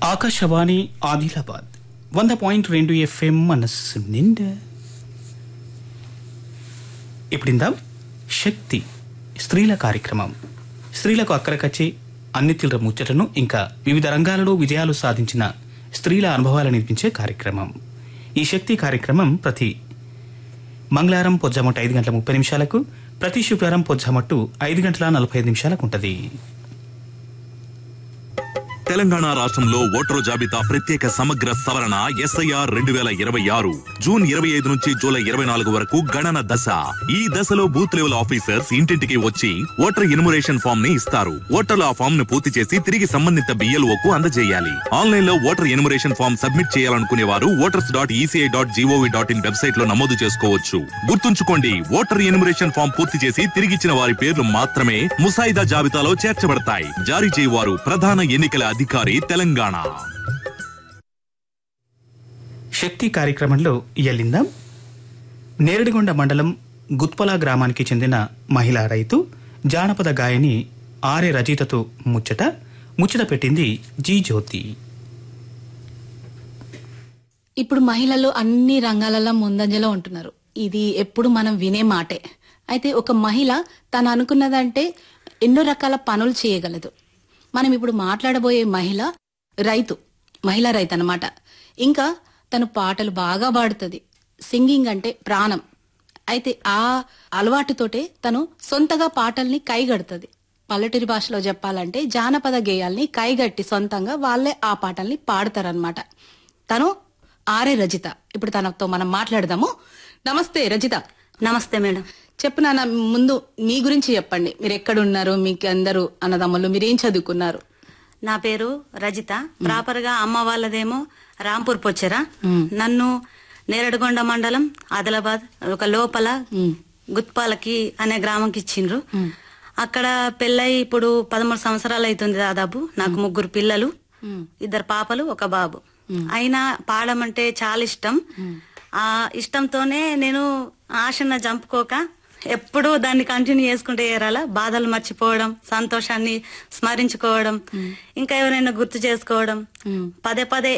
ఆకాశవాణి ఆదిలాబాద్ వంద పాయింట్ రెండు ఎఫ్ఎం మనస్సు నిండా ఇప్పుడిందాం శక్తి స్త్రీల కార్యక్రమం స్త్రీలకు అక్కరకచ్చి అన్ని తీవ్ర ముచ్చటను ఇంకా వివిధ రంగాలలో విజయాలు సాధించిన స్త్రీల అనుభవాలు నిర్మించే కార్యక్రమం ఈ శక్తి కార్యక్రమం ప్రతి మంగళవారం పొద్దుమట్టు ఐదు గంటల ముప్పై నిమిషాలకు ప్రతి శుక్రవారం పొద్దుమట్టు ఐదు గంటల నలభై ఐదు నిమిషాలకు ఉంటుంది తెలంగాణ రాష్ట్రంలో ఓటరు జాబితా ప్రత్యేక సమగ్ర సవరణ ఎస్ఐఆర్ రెండు వేల ఇరవై ఆరు జూన్ ఇరవై ఐదు నుంచి జూలై ఇరవై నాలుగు వరకు గణన దశ ఈ దశలో బూత్ లెవెల్ ఆఫీసర్స్ ఇంటింటికి వచ్చి ఓటర్ ఎన్యుమరేషన్ ఫామ్ ని ఇస్తారు ఓటర్లు ఆ ఫామ్ ను పూర్తి చేసి తిరిగి సంబంధిత బిఎల్ఓ కు అందజేయాలి ఆన్లైన్ లో ఓటర్ ఎన్యుమరేషన్ ఫామ్ సబ్మిట్ చేయాలనుకునే వారు voters dot ECI dot gov dot in website లో నమోదు చేసుకోవచ్చు గుర్తుంచుకోండి ఓటర్ ఎన్యుమరేషన్ ఫామ్ పూర్తి చేసి తిరిగిచ్చిన వారి పేర్లు మాత్రమే ముసాయిదా జాబితాలో చేర్చబడతాయి జారీ చేయవారు ప్రధాన ఎన్నికల అధికారి తెలంగాణ శక్తి కార్యక్రమంలో ఎల్లిందాం నేరడిగొండ మండలం గుత్పల గ్రామానికి చెందిన మహిళా రైతు జానపద గాయని ఆర్య రచయితతో ముచ్చట ముచ్చట పెట్టింది జీ జ్యోతి ఇప్పుడు మహిళలు అన్ని రంగాలలో ముందంజలో ఉంటున్నారు ఇది ఎప్పుడు మనం వినే మాటే అయితే ఒక మహిళ తను అనుకున్నదంటే ఎన్నో రకాల పనులు చేయగలదు మనం ఇప్పుడు మాట్లాడబోయే మహిళ రైతు మహిళా రైతు అన్నమాట ఇంకా తను పాటలు బాగా పాడుతుంది సింగింగ్ అంటే ప్రాణం అయితే ఆ అలవాటుతోటే తను సొంతగా పాటల్ని కైగడుతుంది పల్లెటూరి భాషలో చెప్పాలంటే జానపద గేయాల్ని కైగట్టి సొంతంగా వాళ్ళే ఆ పాటల్ని పాడతారనమాట తను ఆర్ఏ రజిత ఇప్పుడు తనతో మనం మాట్లాడదాము నమస్తే రజిత నమస్తే మేడం చెప్పు నాన్న ముందు మీ గురించి చెప్పండి మీరు ఎక్కడున్నారు మీకు అందరూ అన్నదమ్ములు మీరు ఏం చదువుకున్నారు నా పేరు రజిత ప్రాపర్ గా అమ్మ వాళ్ళదేమో రాంపూర్ పొచ్చెర నన్ను నేరడగొండ మండలం ఆదిలాబాద్ ఒక లోపల గుత్పాలకి అనే గ్రామంకి ఇచ్చిండ్రు అక్కడ పెళ్ళై ఇప్పుడు పదమూడు సంవత్సరాలు అవుతుంది దాదాపు నాకు ముగ్గురు పిల్లలు ఇద్దరు పాపలు ఒక బాబు అయినా పాడమంటే చాలా ఇష్టం ఆ ఇష్టంతోనే నేను ఆశన చంపుకోక ఎప్పుడూ దాన్ని కంటిన్యూ చేసుకుంటే ఏరాల బాధలు మర్చిపోవడం సంతోషాన్ని స్మరించుకోవడం ఇంకా ఎవరైనా గుర్తు చేసుకోవడం పదే పదే